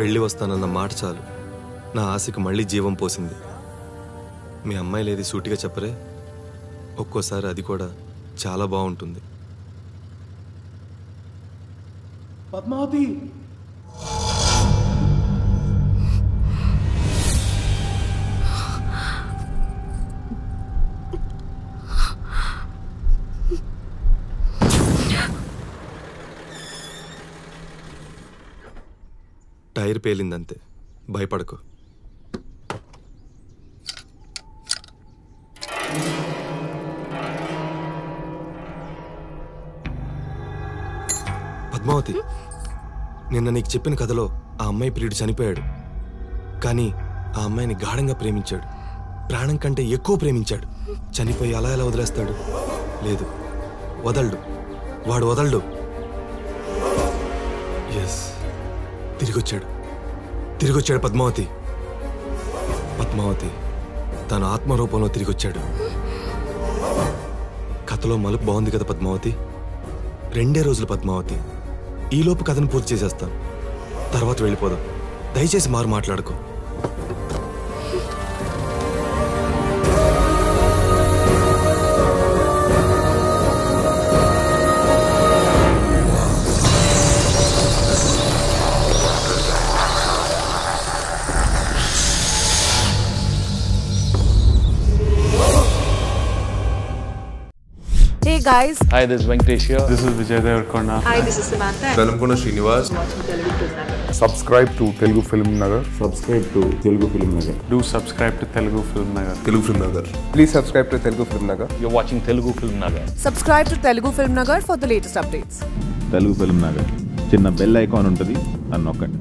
వెళ్ళి వస్తానన్న మాట చాలు నా ఆశకు మళ్ళీ జీవం పోసింది మీ అమ్మాయి లేది సూటిగా చెప్పరే ఒక్కోసారి అది కూడా చాలా బాగుంటుంది పద్మావతి టైర్ పేలిందంతే భయపడకు పద్మావతి నిన్న నీకు చెప్పిన కథలో ఆ అమ్మాయి ప్రియుడు చనిపోయాడు కానీ ఆ అమ్మాయిని గాఢంగా ప్రేమించాడు ప్రాణం కంటే ఎక్కువ ప్రేమించాడు చనిపోయి అలా ఎలా వదిలేస్తాడు లేదు వదలడు వాడు వదలడు ఎస్ తిరిగొచ్చాడు తిరిగొచ్చాడు పద్మావతి పద్మావతి తన ఆత్మరూపంలో తిరిగొచ్చాడు కథలో మలుపు బాగుంది కదా పద్మావతి రెండే రోజులు పద్మావతి ఈలోపు కథను పూర్తి చేసేస్తాను తర్వాత వెళ్ళిపోదాం దయచేసి మారు మాట్లాడుకో Hey guys, Hi, this is Venkatesh here. This is Vijay Devarkonda. hi, this is Samantha. Velankonda Srinivas subscribe to Telugu Film Nagar. Subscribe to Telugu Film Nagar Do subscribe to Telugu Film Nagar. Telugu Film Nagar Please subscribe to Telugu Film Nagar. You're watching Telugu Film Nagar. Subscribe to Telugu Film Nagar for the latest updates. Telugu Film Nagar చిన్న bell icon ఉంటుంది అని నొక్కండి